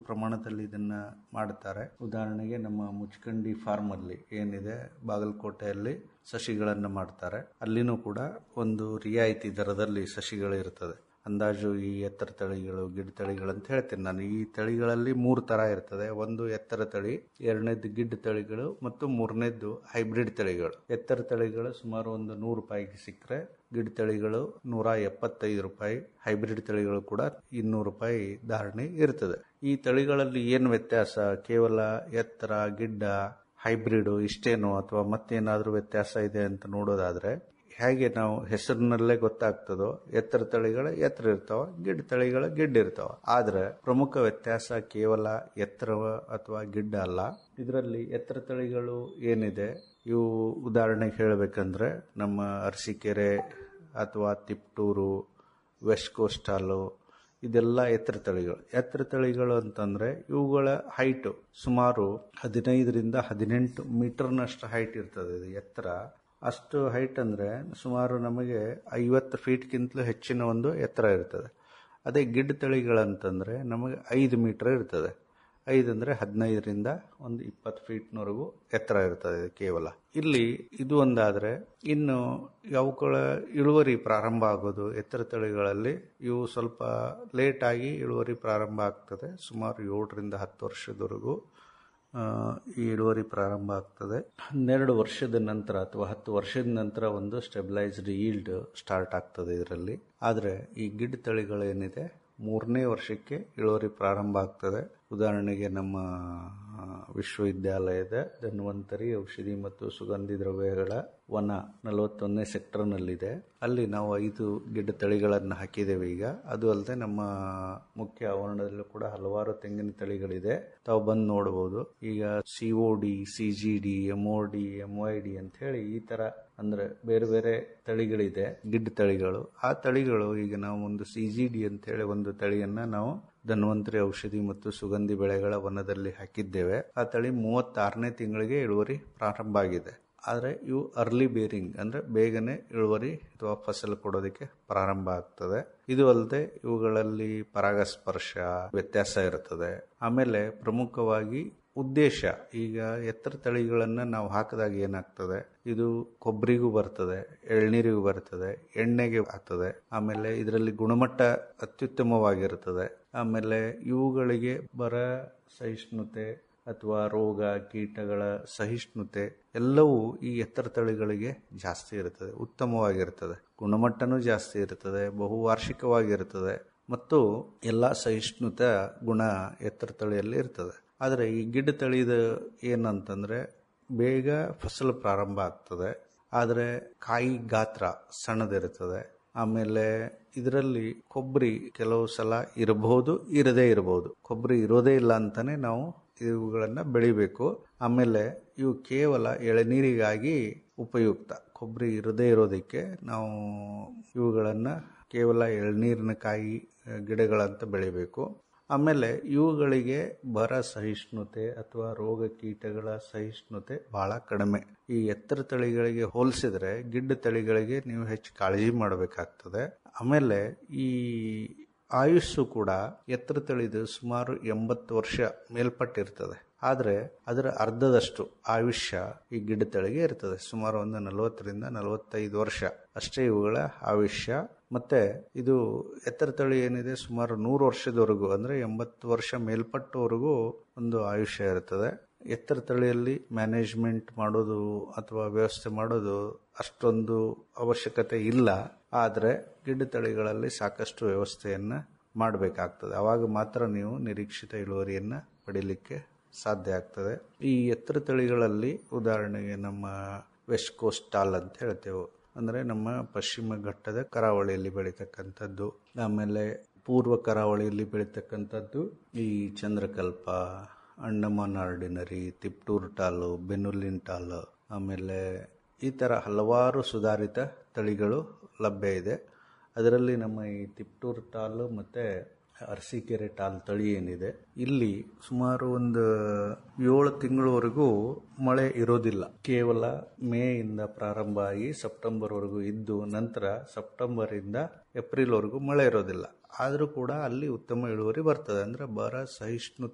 ಪ್ರಮಾಣದಲ್ಲಿ ಇದನ್ನ ಮಾಡ್ತಾರೆ ಉದಾಹರಣೆಗೆ ನಮ್ಮ ಮುಚ್ಕಂಡಿ ಫಾರ್ಮ್ ಅಲ್ಲಿ ಏನಿದೆ ಬಾಗಲಕೋಟೆಯಲ್ಲಿ ಸಸಿಗಳನ್ನು ಮಾಡ್ತಾರೆ ಅಲ್ಲಿನೂ ಕೂಡ ಒಂದು ರಿಯಾಯಿತಿ ದರದಲ್ಲಿ ಸಸಿಗಳು ಇರ್ತದೆ ಅಂದಾಜು ಈ ಎತ್ತರ ತಳಿಗಳು ಗಿಡ್ಡ ತಳಿಗಳು ಅಂತ ಹೇಳ್ತೀನಿ ನಾನು ಈ ತಳಿಗಳಲ್ಲಿ ಮೂರು ತರ ಇರ್ತದೆ ಒಂದು ಎತ್ತರ ತಳಿ ಎರಡನೇದು ಗಿಡ್ಡ ತಳಿಗಳು ಮತ್ತು ಮೂರನೇದ್ದು ಹೈಬ್ರಿಡ್ ತಳಿಗಳು ಎತ್ತರ ತಳಿಗಳು ಸುಮಾರು ಒಂದು ನೂರು ರೂಪಾಯಿಗೆ ಸಿಕ್ಕರೆ ಗಿಡ್ಡ ತಳಿಗಳು ನೂರ ಎಪ್ಪತ್ತೈದು ರೂಪಾಯಿ ಹೈಬ್ರಿಡ್ ತಳಿಗಳು ಕೂಡ ಇನ್ನೂರು ರೂಪಾಯಿ ಧಾರಣೆ ಇರ್ತದೆ ಈ ತಳಿಗಳಲ್ಲಿ ಏನು ವ್ಯತ್ಯಾಸ ಕೇವಲ ಎತ್ತರ ಗಿಡ್ಡ ಹೈಬ್ರಿಡ್ ಇಷ್ಟೇನೋ ಅಥವಾ ಮತ್ತೇನಾದ್ರೂ ವ್ಯತ್ಯಾಸ ಇದೆ ಅಂತ ನೋಡೋದಾದ್ರೆ ಹೇಗೆ ನಾವು ಹೆಸರಿನಲ್ಲೇ ಗೊತ್ತಾಗ್ತದೋ ಎತ್ತರ ತಳಿಗಳ ಎತ್ತರ ಇರ್ತಾವ ಗಿಡ್ಡ ತಳಿಗಳ ಗಿಡ್ಡ ಇರ್ತಾವ ಆದ್ರೆ ಪ್ರಮುಖ ವ್ಯತ್ಯಾಸ ಕೇವಲ ಎತ್ತರ ಅಥವಾ ಗಿಡ್ಡ ಅಲ್ಲ ಇದರಲ್ಲಿ ಎತ್ತರ ತಳಿಗಳು ಏನಿದೆ ಇವು ಉದಾಹರಣೆಗೆ ಹೇಳಬೇಕಂದ್ರೆ ನಮ್ಮ ಅರಸೀಕೆರೆ ಅಥವಾ ತಿಪ್ಟೂರು ವೆಸ್ಟ್ ಕೋಸ್ಟಲ್ಲು ಇದೆಲ್ಲ ಎತ್ತರ ತಳಿಗಳು ಎತ್ತರ ತಳಿಗಳು ಅಂತಂದ್ರೆ ಇವುಗಳ ಹೈಟ್ ಸುಮಾರು ಹದಿನೈದರಿಂದ ಹದಿನೆಂಟು ಮೀಟರ್ನಷ್ಟು ಹೈಟ್ ಇರ್ತದೆ ಇದು ಎತ್ತರ ಅಷ್ಟು ಹೈಟ್ ಅಂದ್ರೆ ಸುಮಾರು ನಮಗೆ ಐವತ್ತು ಫೀಟ್ಗಿಂತಲೂ ಹೆಚ್ಚಿನ ಒಂದು ಎತ್ತರ ಇರ್ತದೆ ಅದೇ ಗಿಡ್ಡ ತಳಿಗಳಂತಂದ್ರೆ ನಮಗೆ ಐದು ಮೀಟರ್ ಇರ್ತದೆ ಐದು ಅಂದ್ರೆ ಹದಿನೈದರಿಂದ ಒಂದು ಇಪ್ಪತ್ತು ಫೀಟ್ನವರೆಗೂ ಎತ್ತರ ಇರ್ತದೆ ಇದು ಕೇವಲ ಇಲ್ಲಿ ಇದು ಒಂದಾದ್ರೆ ಇನ್ನು ಅವುಗಳ ಇಳುವರಿ ಪ್ರಾರಂಭ ಆಗೋದು ಎತ್ತರ ತಳಿಗಳಲ್ಲಿ ಇವು ಸ್ವಲ್ಪ ಲೇಟ್ ಆಗಿ ಇಳುವರಿ ಪ್ರಾರಂಭ ಆಗ್ತದೆ ಸುಮಾರು ಏಳರಿಂದ ಹತ್ತು ವರ್ಷದವರೆಗೂ ಆ, ಈ ಇಳುವರಿ ಪ್ರಾರಂಭ ಆಗ್ತದೆ ಹನ್ನೆರಡು ವರ್ಷದ ನಂತರ ಅಥವಾ ಹತ್ತು ವರ್ಷದ ನಂತರ ಒಂದು ಸ್ಟೆಬಿಲೈಸ್ಡ್ ಈಲ್ಡ್ ಸ್ಟಾರ್ಟ್ ಆಗ್ತದೆ ಇದರಲ್ಲಿ ಆದರೆ ಈ ಗಿಡ್ಡ ತಳಿಗಳೇನಿದೆ ಮೂರನೇ ವರ್ಷಕ್ಕೆ ಇಳುವರಿ ಪ್ರಾರಂಭ ಆಗ್ತದೆ ಉದಾಹರಣೆಗೆ ನಮ್ಮ ಆ, ವಿಶ್ವವಿದ್ಯಾಲಯದ ಧನ್ವಂತರಿ ಔಷಧಿ ಮತ್ತು ಸುಗಂಧಿ ದ್ರವ್ಯಗಳ ವನ ನಲವತ್ತೊಂದನೇ ಸೆಕ್ಟರ್ನಲ್ಲಿದೆ ಅಲ್ಲಿ ನಾವು ಐದು ಗಿಡ್ಡ ತಳಿಗಳನ್ನು ಹಾಕಿದ್ದೇವೆ ಈಗ ಅದು ಅಲ್ಲದೆ ನಮ್ಮ ಮುಖ್ಯ ಆವರಣದಲ್ಲೂ ಕೂಡ ಹಲವಾರು ತೆಂಗಿನ ತಳಿಗಳಿದೆ ತಾವು ಬಂದು ನೋಡಬಹುದು ಈಗ CEO D C G D M O D M Y D ಅಂತ ಹೇಳಿ ಈ ತರ ಅಂದ್ರೆ ಬೇರೆ ಬೇರೆ ತಳಿಗಳಿದೆ ಗಿಡ್ಡ ತಳಿಗಳು ಆ ತಳಿಗಳು ಈಗ ನಾವು ಒಂದು ಸಿ ಜಿ ಡಿ ಅಂತ ಹೇಳಿ ಒಂದು ತಳಿಯನ್ನ ನಾವು ಧನ್ವಂತರಿ ಔಷಧಿ ಮತ್ತು ಸುಗಂಧಿ ಬೆಳೆಗಳ ವನದಲ್ಲಿ ಹಾಕಿದ್ದೇವೆ ಆ ತಳಿ ಮೂವತ್ತಾರನೇ ತಿಂಗಳಿಗೆ ಇಳುವರಿ ಪ್ರಾರಂಭ ಆಗಿದೆ ಆದರೆ ಇವು ಅರ್ಲಿ ಬೇರಿಂಗ್ ಅಂದ್ರೆ ಬೇಗನೆ ಇಳುವರಿ ಅಥವಾ ಫಸಲು ಕೊಡೋದಕ್ಕೆ ಪ್ರಾರಂಭ ಆಗ್ತದೆ ಇದು ಅಲ್ಲದೆ ಇವುಗಳಲ್ಲಿ ಪರಾಗಸ್ಪರ್ಶ ವ್ಯತ್ಯಾಸ ಇರುತ್ತದೆ ಆಮೇಲೆ ಪ್ರಮುಖವಾಗಿ ಉದ್ದೇಶ ಈಗ ಎತ್ತರ ತಳಿಗಳನ್ನ ನಾವು ಹಾಕಿದಾಗ ಏನಾಗ್ತದೆ ಇದು ಕೊಬ್ಬರಿಗೂ ಬರ್ತದೆ ಎಳ್ನೀರಿಗೂ ಬರ್ತದೆ ಎಣ್ಣೆಗೆ ಆಗ್ತದೆ ಆಮೇಲೆ ಇದರಲ್ಲಿ ಗುಣಮಟ್ಟ ಅತ್ಯುತ್ತಮವಾಗಿರುತ್ತದೆ ಆಮೇಲೆ ಇವುಗಳಿಗೆ ಬರ ಸಹಿಷ್ಣುತೆ ಅಥವಾ ರೋಗ ಕೀಟಗಳ ಸಹಿಷ್ಣುತೆ ಎಲ್ಲವೂ ಈ ಎತ್ತರ ತಳಿಗಳಿಗೆ ಜಾಸ್ತಿ ಇರುತ್ತದೆ ಉತ್ತಮವಾಗಿರುತ್ತದೆ ಗುಣಮಟ್ಟನೂ ಜಾಸ್ತಿ ಇರುತ್ತದೆ ಬಹುವಾರ್ಷಿಕವಾಗಿರುತ್ತದೆ ಮತ್ತು ಎಲ್ಲ ಸಹಿಷ್ಣುತ ಗುಣ ಎತ್ತರ ತಳಿಯಲ್ಲಿ ಇರ್ತದೆ ಆದರೆ ಈ ಗಿಡ್ಡ ತಳಿದ ಏನಂತಂದ್ರೆ ಬೇಗ ಫಸಲು ಪ್ರಾರಂಭ ಆಗ್ತದೆ ಆದರೆ ಕಾಯಿ ಗಾತ್ರ ಸಣ್ಣದಿರುತ್ತದೆ ಆಮೇಲೆ ಇದರಲ್ಲಿ ಕೊಬ್ಬರಿ ಕೆಲವು ಸಲ ಇರಬಹುದು ಇರದೇ ಇರಬಹುದು ಕೊಬ್ಬರಿ ಇರೋದೇ ಇಲ್ಲ ಅಂತಾನೆ ನಾವು ಇವುಗಳನ್ನ ಬೆಳಿಬೇಕು ಆಮೇಲೆ ಇವು ಕೇವಲ ಎಳನೀರಿಗಾಗಿ ಉಪಯುಕ್ತ ಕೊಬ್ಬರಿ ಇರದೇ ಇರೋದಕ್ಕೆ ನಾವು ಇವುಗಳನ್ನ ಕೇವಲ ಎಳನೀರಿನ ಕಾಯಿ ಆ, ಗಿಡಗಳಂತ ಬೆಳಿಬೇಕು ಆಮೇಲೆ ಇವುಗಳಿಗೆ ಬರ ಸಹಿಷ್ಣುತೆ ಅಥವಾ ರೋಗ ಕೀಟಗಳ ಸಹಿಷ್ಣುತೆ ಬಹಳ ಕಡಿಮೆ ಈ ಎತ್ತರ ತಳಿಗಳಿಗೆ ಹೋಲಿಸಿದ್ರೆ ಗಿಡ್ಡ ತಳಿಗಳಿಗೆ ನೀವು ಹೆಚ್ಚು ಕಾಳಜಿ ಮಾಡಬೇಕಾಗ್ತದೆ ಆಮೇಲೆ ಈ ಆಯುಸ್ಸು ಕೂಡ ಎತ್ತರ ತಳಿದು ಸುಮಾರು ಎಂಬತ್ತು ವರ್ಷ ಮೇಲ್ಪಟ್ಟಿರ್ತದೆ ಆದರೆ ಅದರ ಅರ್ಧದಷ್ಟು ಆಯುಷ್ಯ ಈ ಗಿಡ್ಡ ತಳಿಗೆ ಇರ್ತದೆ ಸುಮಾರು ಒಂದು ನಲವತ್ತರಿಂದ ನಲವತ್ತೈದು ವರ್ಷ ಅಷ್ಟೇ ಇವುಗಳ ಆಯುಷ್ಯ ಮತ್ತೆ ಇದು ಎತ್ತರ ತಳಿ ಏನಿದೆ ಸುಮಾರು ನೂರು ವರ್ಷದವರೆಗೂ ಅಂದ್ರೆ ಎಂಬತ್ತು ವರ್ಷ ಮೇಲ್ಪಟ್ಟವರೆಗೂ ಒಂದು ಆಯುಷ್ಯ ಇರ್ತದೆ ಎತ್ತರ ತಳಿಯಲ್ಲಿ ಮ್ಯಾನೇಜ್ಮೆಂಟ್ ಮಾಡೋದು ಅಥವಾ ವ್ಯವಸ್ಥೆ ಮಾಡೋದು ಅಷ್ಟೊಂದು ಅವಶ್ಯಕತೆ ಇಲ್ಲ ಆದರೆ ಗಿಡ್ಡ ತಳಿಗಳಲ್ಲಿ ಸಾಕಷ್ಟು ವ್ಯವಸ್ಥೆಯನ್ನ ಮಾಡಬೇಕಾಗ್ತದೆ ಅವಾಗ ಮಾತ್ರ ನೀವು ನಿರೀಕ್ಷಿತ ಇಳುವರಿಯನ್ನ ಪಡಿಲಿಕ್ಕೆ ಸಾಧ್ಯ ಆಗ್ತದೆ ಈ ಎತ್ತರ ತಳಿಗಳಲ್ಲಿ ಉದಾಹರಣೆಗೆ ನಮ್ಮ ವೆಸ್ಟ್ ಕೋಸ್ಟ್ ಟಾಲ್ ಅಂತ ಹೇಳ್ತೇವೆ ಅಂದ್ರೆ ನಮ್ಮ ಪಶ್ಚಿಮ ಘಟ್ಟದ ಕರಾವಳಿಯಲ್ಲಿ ಬೆಳೀತಕ್ಕಂಥದ್ದು ಆಮೇಲೆ ಪೂರ್ವ ಕರಾವಳಿಯಲ್ಲಿ ಬೆಳೀತಕ್ಕಂಥದ್ದು ಈ Chandrakalpa Andaman ordinary Tiptur tall ಬೆನ್ನುಲ್ಲಿನ್ ಟಾಲ್ ಆಮೇಲೆ ಈ ಥರ ಹಲವಾರು ಸುಧಾರಿತ ತಳಿಗಳು ಲಭ್ಯ ಇದೆ ಅದರಲ್ಲಿ ನಮ್ಮ ಈ ತಿಪ್ಟೂರ್ ಟಾಲ್ ಮತ್ತೆ ಅರಸೀಕೆರೆ ಟಾಲ್ ತಳಿ ಏನಿದೆ ಇಲ್ಲಿ ಸುಮಾರು ಒಂದು ಏಳು ತಿಂಗಳವರೆಗೂ ಮಳೆ ಇರೋದಿಲ್ಲ ಕೇವಲ ಮೇ ಇಂದ ಪ್ರಾರಂಭ ಆಗಿ ಸೆಪ್ಟೆಂಬರ್ ವರೆಗೂ ಇದ್ದು ನಂತರ ಸೆಪ್ಟೆಂಬರ್ ಇಂದ ಏಪ್ರಿಲ್ ವರೆಗೂ ಮಳೆ ಇರೋದಿಲ್ಲ ಆದರೂ ಕೂಡ ಅಲ್ಲಿ ಉತ್ತಮ ಇಳುವರಿ ಬರ್ತದೆ ಅಂದ್ರೆ ಬರ ಸಹಿಷ್ಣುತೆ